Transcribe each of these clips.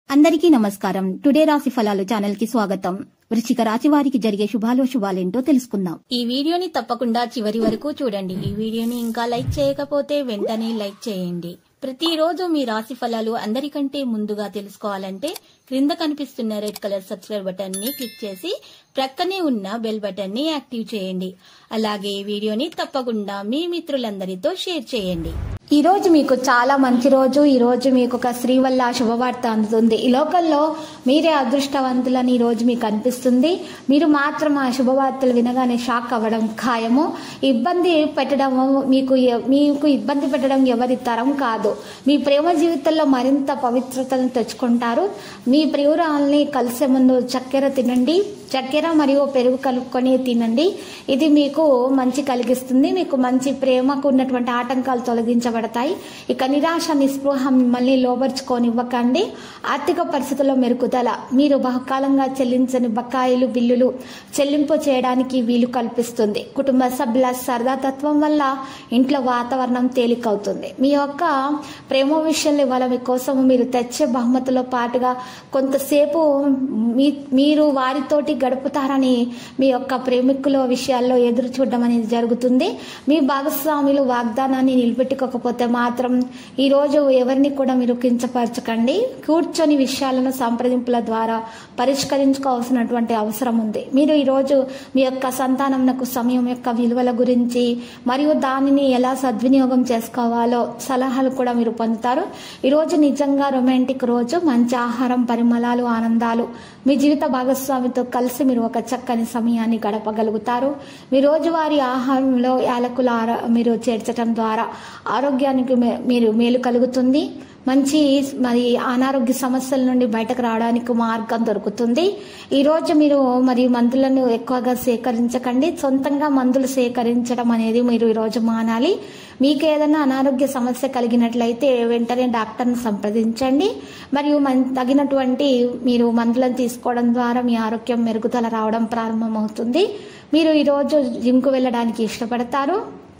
అందరికీ నమస్కారం టుడే రాశి ఫలాలు ఛానల్ కి స్వాగతం వృశ్చిక రాశి వారికి జరిగే శుభాలో శుభాలేంటో తెలుసుకుందాం ఈ వీడియోని తప్పకుండా చివరి వరకు చూడండి ఈ వీడియోని ఇంకా లైక్ చేయకపోతే వెంటనే లైక్ చేయండి ప్రతిరోజు మీ రాశి ఫలాలు అందరికంటే ముందుగా తెలుసుకోవాలంటే క్రింద కనిపిస్తున్న రెడ్ కలర్ సబ్స్క్రైబ్ బటన్ ని క్లిక్ చేసి ప్రక్కనే ఉన్న బెల్ బటన్ ని యాక్టివ్ చేయండి అలాగే ఈ వీడియోని తప్పకుండా మీ మిత్రులందరితో షేర్ చేయండి ఈ రోజు మీకు చాలా మంచి రోజు ఈ రోజు మీకు ఒక స్త్రీ వల్ల శుభవార్త అందుతుంది ఈ లోకల్లో మీరే అదృష్టవంతులని ఈ రోజు మీకు అనిపిస్తుంది మీరు మాత్రం ఆ శుభవార్తలు వినగానే షాక్ అవ్వడం ఖాయము ఇబ్బంది పెట్టడం మీకు ఎ- మీకు ఇబ్బంది పెట్టడం ఎవరి తరం కాదు మీ ప్రేమ జీవితంలో మరింత పవిత్రతను తెచ్చుకుంటారు మీ ప్రియురాల్ని కలిసే ముందు చక్కెర తినండి చక్కెర మరియు పెరుగు కలుపుకొని తినండి ఇది మీకు మంచి కలిగిస్తుంది మీకు మంచి ప్రేమకు ఉన్నటువంటి ఆటంకాలు తొలగించబడతాయి ఇక నిరాశ నిస్పృహ మిమ్మల్ని లోబర్చుకోనివ్వకండి ఆర్థిక పరిస్థితుల్లో మెరుగుదల మీరు బహుకాలంగా చెల్లించని బకాయిలు బిల్లులు చెల్లింపు చేయడానికి వీలు కల్పిస్తుంది కుటుంబ సభ్యుల సరదాతత్వం వల్ల ఇంట్లో వాతావరణం తేలికవుతుంది మీ యొక్క ప్రేమ విషయంలో ఇవాళ మీకోసం మీరు తెచ్చే బహుమతిలో పాటుగా కొంతసేపు మీ మీరు వారితోటి గడుపుతారని మీ యొక్క ప్రేమికుల విషయాల్లో ఎదురు చూడడం అనేది జరుగుతుంది మీ భాగస్వాములు వాగ్దానాన్ని నిలబెట్టుకోకపోతే మాత్రం ఈరోజు ఎవరిని కూడా మీరు కించపరచకండి కూర్చొని విషయాలను సంప్రదింపుల ద్వారా పరిష్కరించుకోవాల్సినటువంటి అవసరం ఉంది మీరు ఈరోజు మీ యొక్క సంతానంకు సమయం యొక్క విలువల గురించి మరియు దానిని ఎలా సద్వినియోగం చేసుకోవాలో సలహాలు కూడా మీరు పొందుతారు ఈరోజు నిజంగా రొమాంటిక్ రోజు మంచి ఆహారం పరిమళాలు ఆనందాలు మీ జీవిత భాగస్వామితో కలిసి మీరు ఒక చక్కని సమయాన్ని గడపగలుగుతారు మీ రోజువారీ ఆహారంలో యాలకుల ఆర- మీరు చేర్చడం ద్వారా ఆరోగ్యానికి మే- మీరు మేలు కలుగుతుంది మంచి మరి అనారోగ్య సమస్యల నుండి బయటకు రావడానికి మార్గం దొరుకుతుంది ఈరోజు మీరు మరి మందులను ఎక్కువగా సేకరించకండి సొంతంగా మందులు సేకరించడం అనేది మీరు ఈరోజు మానాలి మీకు ఏదైనా అనారోగ్య సమస్య కలిగినట్లయితే వెంటనే డాక్టర్ని సంప్రదించండి మరియు మన్ తగినటువంటి మీరు మందులను తీసుకోవడం ద్వారా మీ ఆరోగ్యం మెరుగుదల రావడం ప్రారంభమవుతుంది మీరు ఈరోజు జిమ్కు వెళ్ళడానికి ఇష్టపడతారు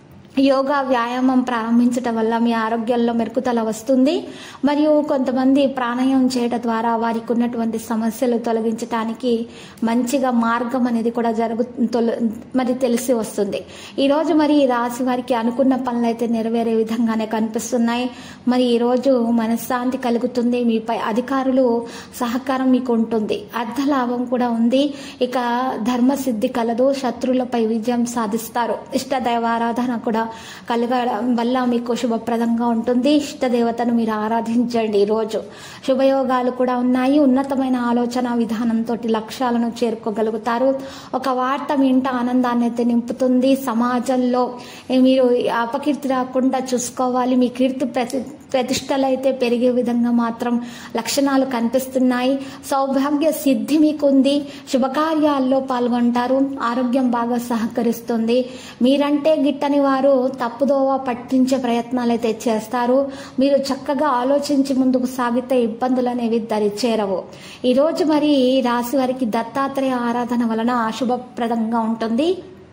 యోగా వ్యాయామం ప్రారంభించటం వల్ల మీ ఆరోగ్యంలో మెరుగుదల వస్తుంది మరియు కొంతమంది ప్రాణాయామం చేయడం ద్వారా వారికి ఉన్నటువంటి సమస్యలు తొలగించడానికి మంచిగా మార్గం అనేది కూడా జరుగు తొల- మరి తెలిసి వస్తుంది ఈరోజు మరి ఈ రాశి వారికి అనుకున్న పనులు అయితే నెరవేరే విధంగానే కనిపిస్తున్నాయి మరి ఈరోజు మనశ్శాంతి కలుగుతుంది మీపై అధికారులు సహకారం మీకు ఉంటుంది అర్ధ లాభం కూడా ఉంది ఇక ధర్మసిద్ధి కలదు శత్రువులపై విజయం సాధిస్తారు ఇష్ట దైవారాధన కూడా కలగడం వల్ల మీకు శుభప్రదంగా ఉంటుంది ఇష్ట దేవతను మీరు ఆరాధించండి ఈరోజు శుభయోగాలు కూడా ఉన్నాయి ఉన్నతమైన ఆలోచన విధానంతో లక్ష్యాలను చేరుకోగలుగుతారు ఒక వార్త మీ ఇంట ఆనందాన్ని అయితే నింపుతుంది సమాజంలో మీరు అపకీర్తి రాకుండా చూసుకోవాలి మీ కీర్తి ప్రతి ప్రతిష్టలు అయితే పెరిగే విధంగా మాత్రం లక్షణాలు కనిపిస్తున్నాయి సౌభాగ్య సిద్ధి మీకుంది శుభకార్యాల్లో పాల్గొంటారు ఆరోగ్యం బాగా సహకరిస్తుంది మీరంటే గిట్టని వారు తప్పుదోవ పట్టించే ప్రయత్నాలు అయితే చేస్తారు మీరు చక్కగా ఆలోచించి ముందుకు సాగితే ఇబ్బందులు అనేవి దరి చేరవు ఈరోజు మరి రాశి వారికి దత్తాత్రేయ ఆరాధన వలన శుభప్రదంగా ఉంటుంది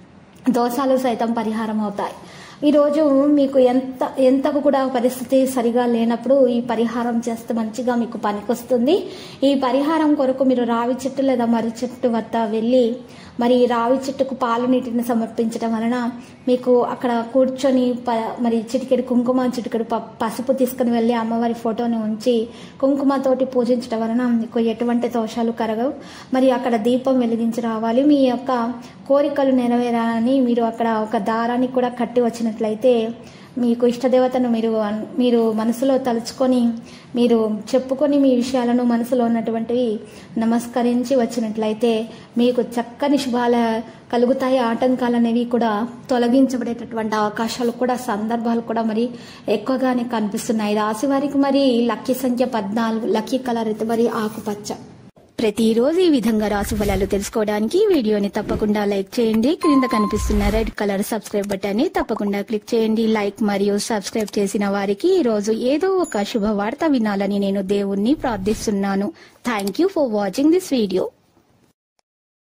దోషాలు సైతం పరిహారం అవుతాయి ఈరోజు మీకు ఎంత ఎంతకు కూడా పరిస్థితి సరిగా లేనప్పుడు ఈ పరిహారం చేస్తే మంచిగా మీకు పనికొస్తుంది ఈ పరిహారం కొరకు మీరు రావి చెట్టు లేదా మర్రి చెట్టు వద్ద వెళ్ళి మరి ఈ రావి చెట్టుకు పాలు నీటిని సమర్పించడం వలన మీకు అక్కడ కూర్చొని ప మరి చిటికెడు కుంకుమ చిటికెడు ప పసుపు తీసుకుని వెళ్ళి అమ్మవారి ఫోటోని ఉంచి కుంకుమతోటి పూజించడం వలన మీకు ఎటువంటి దోషాలు కరగవు మరి అక్కడ దీపం వెలిగించి రావాలి మీ యొక్క కోరికలు నెరవేరాలని మీరు అక్కడ ఒక దారాన్ని కూడా కట్టి వచ్చినట్లయితే మీకు ఇష్టదేవతను మీరు అన్- మీరు మనసులో తలుచుకొని మీరు చెప్పుకొని మీ విషయాలను మనసులో ఉన్నటువంటివి నమస్కరించి వచ్చినట్లయితే మీకు చక్కని శుభాల కలుగుతాయి ఆటంకాలు అనేవి కూడా తొలగించబడేటటువంటి అవకాశాలు కూడా సందర్భాలు కూడా మరి ఎక్కువగానే కనిపిస్తున్నాయి రాశి వారికి మరి లక్కీ సంఖ్య పద్నాలుగు లక్కీ కలర్ అయితే మరి ఆకుపచ్చ ప్రతిరోజు ఈ విధంగా రాశి ఫలాలు తెలుసుకోవడానికి ఈ వీడియోని తప్పకుండా లైక్ చేయండి క్రింద కనిపిస్తున్న రెడ్ కలర్ సబ్స్క్రైబ్ బటన్ ని తప్పకుండా క్లిక్ చేయండి లైక్ మరియు సబ్స్క్రైబ్ చేసిన వారికి ఈ రోజు ఏదో ఒక శుభవార్త వినాలని నేను దేవుణ్ణి ప్రార్థిస్తున్నాను thank you for watching this video